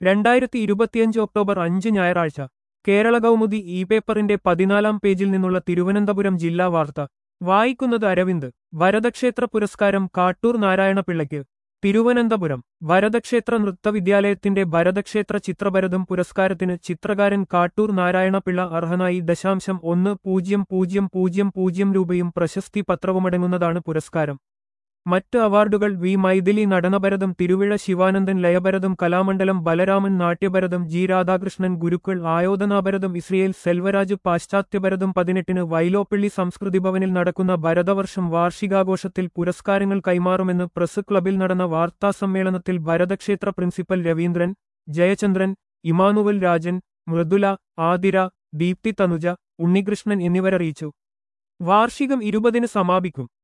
രണ്ടായിരത്തി ഇരുപത്തിയഞ്ച് ഒക്ടോബർ അഞ്ച് ഞായറാഴ്ച കേരള കൗമുദി ഇ പേപ്പറിന്റെ പതിനാലാം പേജിൽ നിന്നുള്ള തിരുവനന്തപുരം ജില്ലാ വാർത്ത വായിക്കുന്നത് അരവിന്ദ് വരദക്ഷേത്ര പുരസ്കാരം കാട്ടൂർ നാരായണപിള്ളയ്ക്ക് തിരുവനന്തപുരം വരദക്ഷേത്ര നൃത്തവിദ്യാലയത്തിന്റെ ഭരതക്ഷേത്ര ചിത്രഭരതം പുരസ്കാരത്തിന് ചിത്രകാരൻ കാട്ടൂർ നാരായണപിള്ള അർഹനായി ദശാംശം ഒന്ന് പൂജ്യം പൂജ്യം പൂജ്യം പൂജ്യം രൂപയും പ്രശസ്തി പത്രവുമടങ്ങുന്നതാണ് പുരസ്കാരം മറ്റ് അവാർഡുകൾ വി മൈഥിലി നടനഭരതം തിരുവിഴ ശിവാനന്ദൻ ലയഭരതം കലാമണ്ഡലം ബലരാമൻ നാട്യഭരതം ജി രാധാകൃഷ്ണൻ ഗുരുക്കൾ ആയോധനാഭരതം ഇസ്രയേൽ സെൽവരാജ് പാശ്ചാത്യഭരതം പതിനെട്ടിന് വൈലോപ്പിള്ളി സംസ്കൃതി ഭവനിൽ നടക്കുന്ന ഭരതവർഷം വാർഷികാഘോഷത്തിൽ പുരസ്കാരങ്ങൾ കൈമാറുമെന്ന് പ്രസ് ക്ലബിൽ നടന്ന വാർത്താസമ്മേളനത്തിൽ ഭരതക്ഷേത്ര പ്രിൻസിപ്പൽ രവീന്ദ്രൻ ജയചന്ദ്രൻ ഇമാനുവൽ രാജൻ മൃദുല ആതിര ദീപ്തി തനുജ ഉണ്ണികൃഷ്ണൻ എന്നിവരറിയിച്ചു വാർഷികം ഇരുപതിന് സമാപിക്കും